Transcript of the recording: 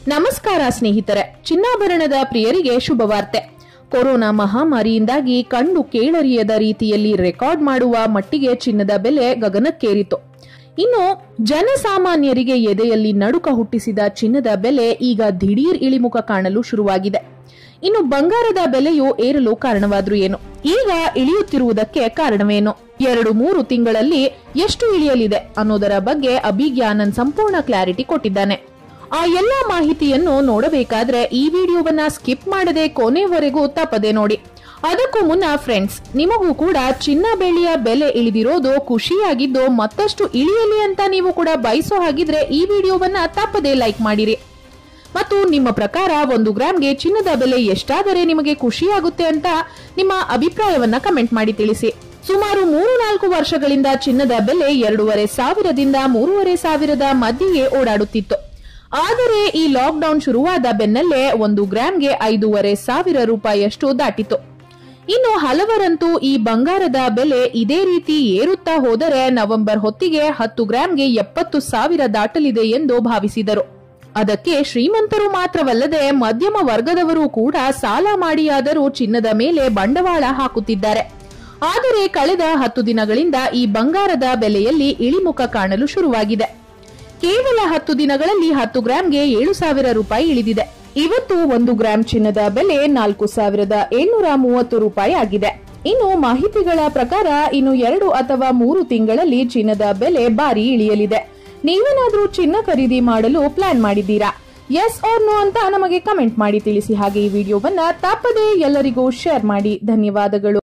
ನಮಸ್ಕಾರ ಸ್ನೇಹಿತರೆ ಚಿನ್ನಾಭರಣದ ಪ್ರಿಯರಿಗೆ ಶುಭವಾರ್ತೆ ಕೊರೋನಾ ಮಹಾಮಾರಿಯಿಂದಾಗಿ ಕಣ್ಣು ಕೇಳರಿಯದ ರೀತಿಯಲ್ಲಿ ರೆಕಾರ್ಡ್ ಮಾಡುವ ಮಟ್ಟಿಗೆ ಚಿನ್ನದ ಬೆಲೆ ಗಗನಕ್ಕೇರಿತು ಇನ್ನು ಜನಸಾಮಾನ್ಯರಿಗೆ ಎದೆಯಲ್ಲಿ ನಡುಕ ಹುಟ್ಟಿಸಿದ ಚಿನ್ನದ ಬೆಲೆ ಈಗ ದಿಢೀರ್ ಇಳಿಮುಖ ಕಾಣಲು ಶುರುವಾಗಿದೆ ಇನ್ನು ಬಂಗಾರದ ಬೆಲೆಯು ಏರಲು ಕಾರಣವಾದ್ರೂ ಏನು ಈಗ ಇಳಿಯುತ್ತಿರುವುದಕ್ಕೆ ಕಾರಣವೇನು ಎರಡು ಮೂರು ತಿಂಗಳಲ್ಲಿ ಎಷ್ಟು ಇಳಿಯಲಿದೆ ಅನ್ನೋದರ ಬಗ್ಗೆ ಅಭಿಜ್ಞಾನನ್ ಸಂಪೂರ್ಣ ಕ್ಲಾರಿಟಿ ಕೊಟ್ಟಿದ್ದಾನೆ ಆ ಎಲ್ಲಾ ಮಾಹಿತಿಯನ್ನು ನೋಡಬೇಕಾದ್ರೆ ಈ ವಿಡಿಯೋವನ್ನ ಸ್ಕಿಪ್ ಮಾಡದೆ ಕೊನೆವರೆಗೂ ತಪ್ಪದೆ ನೋಡಿ ಅದಕ್ಕೂ ಮುನ್ನ ಫ್ರೆಂಡ್ಸ್ ನಿಮಗೂ ಕೂಡ ಚಿನ್ನ ಬೆಳ್ಳಿಯ ಬೆಲೆ ಇಳಿದಿರೋದು ಖುಷಿಯಾಗಿದ್ದು ಮತ್ತಷ್ಟು ಇಳಿಯಲಿ ಅಂತ ನೀವು ಕೂಡ ಬಯಸೋ ಹಾಗಿದ್ರೆ ಈ ವಿಡಿಯೋವನ್ನ ತಪ್ಪದೆ ಲೈಕ್ ಮಾಡಿರಿ ಮತ್ತು ನಿಮ್ಮ ಪ್ರಕಾರ ಒಂದು ಗ್ರಾಮ್ಗೆ ಚಿನ್ನದ ಬೆಲೆ ಎಷ್ಟಾದರೆ ನಿಮಗೆ ಖುಷಿಯಾಗುತ್ತೆ ಅಂತ ನಿಮ್ಮ ಅಭಿಪ್ರಾಯವನ್ನ ಕಮೆಂಟ್ ಮಾಡಿ ತಿಳಿಸಿ ಸುಮಾರು ಮೂರು ನಾಲ್ಕು ವರ್ಷಗಳಿಂದ ಚಿನ್ನದ ಬೆಲೆ ಎರಡೂವರೆ ಸಾವಿರದಿಂದ ಮೂರುವರೆ ಸಾವಿರದ ಮಧ್ಯೆಯೇ ಓಡಾಡುತ್ತಿತ್ತು ಆದರೆ ಈ ಲಾಕ್ಡೌನ್ ಶುರುವಾದ ಬೆನ್ನಲ್ಲೇ ಒಂದು ಗ್ರಾಮ್ಗೆ ಐದೂವರೆ ಸಾವಿರ ರೂಪಾಯಿಯಷ್ಟು ದಾಟಿತು ಇನ್ನು ಹಲವರಂತೂ ಈ ಬಂಗಾರದ ಬೆಲೆ ಇದೇ ರೀತಿ ಏರುತ್ತಾ ಹೋದರೆ ನವೆಂಬರ್ ಹೊತ್ತಿಗೆ ಹತ್ತು ಗ್ರಾಮ್ಗೆ ಎಪ್ಪತ್ತು ಸಾವಿರ ದಾಟಲಿದೆ ಎಂದು ಭಾವಿಸಿದರು ಅದಕ್ಕೆ ಶ್ರೀಮಂತರು ಮಾತ್ರವಲ್ಲದೆ ಮಧ್ಯಮ ವರ್ಗದವರು ಕೂಡ ಸಾಲ ಮಾಡಿಯಾದರೂ ಚಿನ್ನದ ಮೇಲೆ ಬಂಡವಾಳ ಹಾಕುತ್ತಿದ್ದಾರೆ ಆದರೆ ಕಳೆದ ಹತ್ತು ದಿನಗಳಿಂದ ಈ ಬಂಗಾರದ ಬೆಲೆಯಲ್ಲಿ ಇಳಿಮುಖ ಕಾಣಲು ಶುರುವಾಗಿದೆ ಕೇವಲ ಹತ್ತು ದಿನಗಳಲ್ಲಿ ಹತ್ತು ಗ್ರಾಂಗೆ ಏಳು ಸಾವಿರ ರೂಪಾಯಿ ಇಳಿದಿದೆ ಇವತ್ತು ಒಂದು ಗ್ರಾಂ ಚಿನ್ನದ ಬೆಲೆ ನಾಲ್ಕು ಸಾವಿರದ ಏಳ್ನೂರ ಮೂವತ್ತು ರೂಪಾಯಿ ಆಗಿದೆ ಇನ್ನು ಮಾಹಿತಿಗಳ ಪ್ರಕಾರ ಇನ್ನು ಎರಡು ಅಥವಾ ಮೂರು ತಿಂಗಳಲ್ಲಿ ಚಿನ್ನದ ಬೆಲೆ ಭಾರಿ ಇಳಿಯಲಿದೆ ನೀವೇನಾದ್ರೂ ಚಿನ್ನ ಖರೀದಿ ಮಾಡಲು ಪ್ಲಾನ್ ಮಾಡಿದ್ದೀರಾ ಎಸ್ ಆರ್ ನೋ ಅಂತ ನಮಗೆ ಕಮೆಂಟ್ ಮಾಡಿ ತಿಳಿಸಿ ಹಾಗೆ ಈ ವಿಡಿಯೋವನ್ನ ತಪ್ಪದೇ ಎಲ್ಲರಿಗೂ ಶೇರ್ ಮಾಡಿ ಧನ್ಯವಾದಗಳು